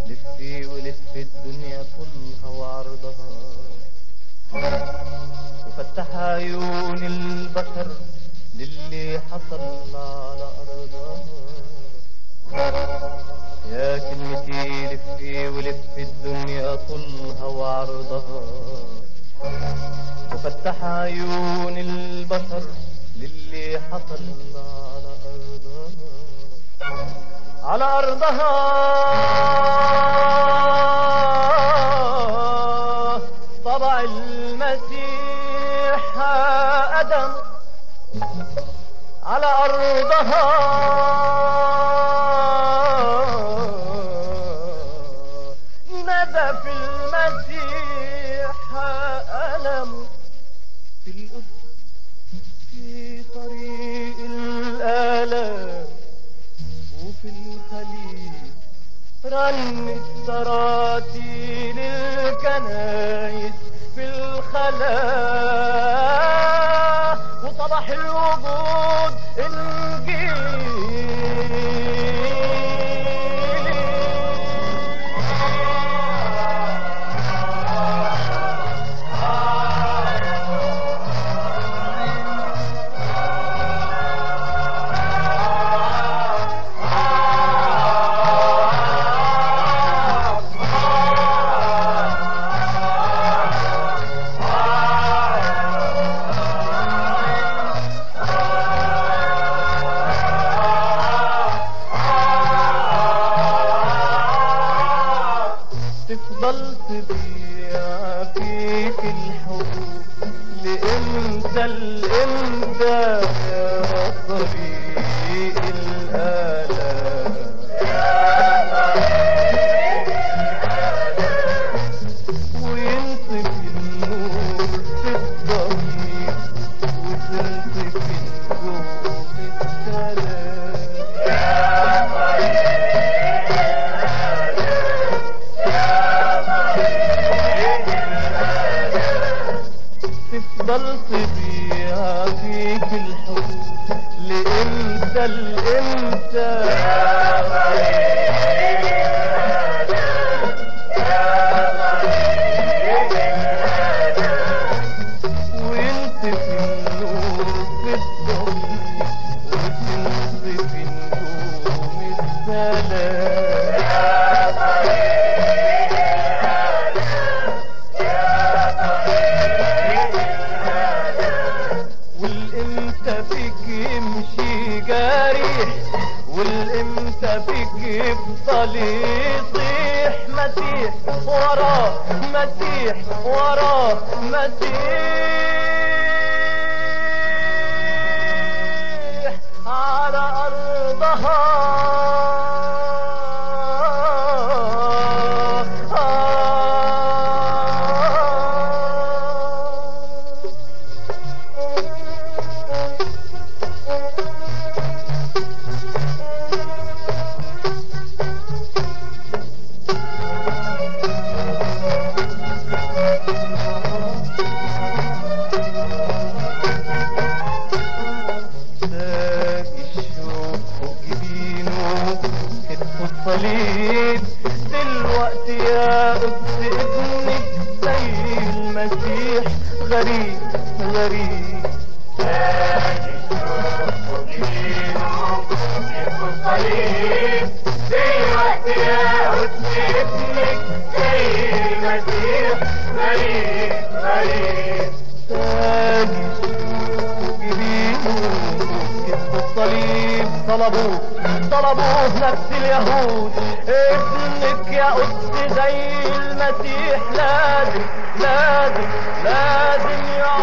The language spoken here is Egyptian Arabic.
لفي ولف الدنيا كلها وعرضها وفتح عيون البشر للي حصل على أرضها يا كلمتي لفي ولف الدنيا طولها وعرضها وفتح عيون البشر للي حصل على أرضها على أرضها طبع المسيح أدم على أرضها نزف المسيح ألم في القدس في طريق الآلام وفي الخليل رن السراتيل الكنايس في الخلاء وصبح الوجود تفضل تضيع فيك الحب لإمتى الإمتى يا طريق الآلام وينطف النور في الضمير وتنطف النور في السلام تفضل تبيع فيك الحب لإمتى الإمتى وانت في النور في الضمير وتنطف نجوم السلام والامتى فيك يمشي جارح والامتى فيك يفضل يصيح مسيح وراه مسيح وراه مسيح على أرضها تاج الشوق فوق جبينه كتفه الصليب دلوقتي يا قدس ابنك زي المسيح غريب غريب تاج الشوق فوق جبينه كتفه الصليب دلوقتي يا قدس ابنك زي المسيح غريب غريب تاج الشوق جبينه كتف الصليب طلبوه طلبوه نفس اليهود ابنك يا قدس زي المسيح لازم لازم لازم يا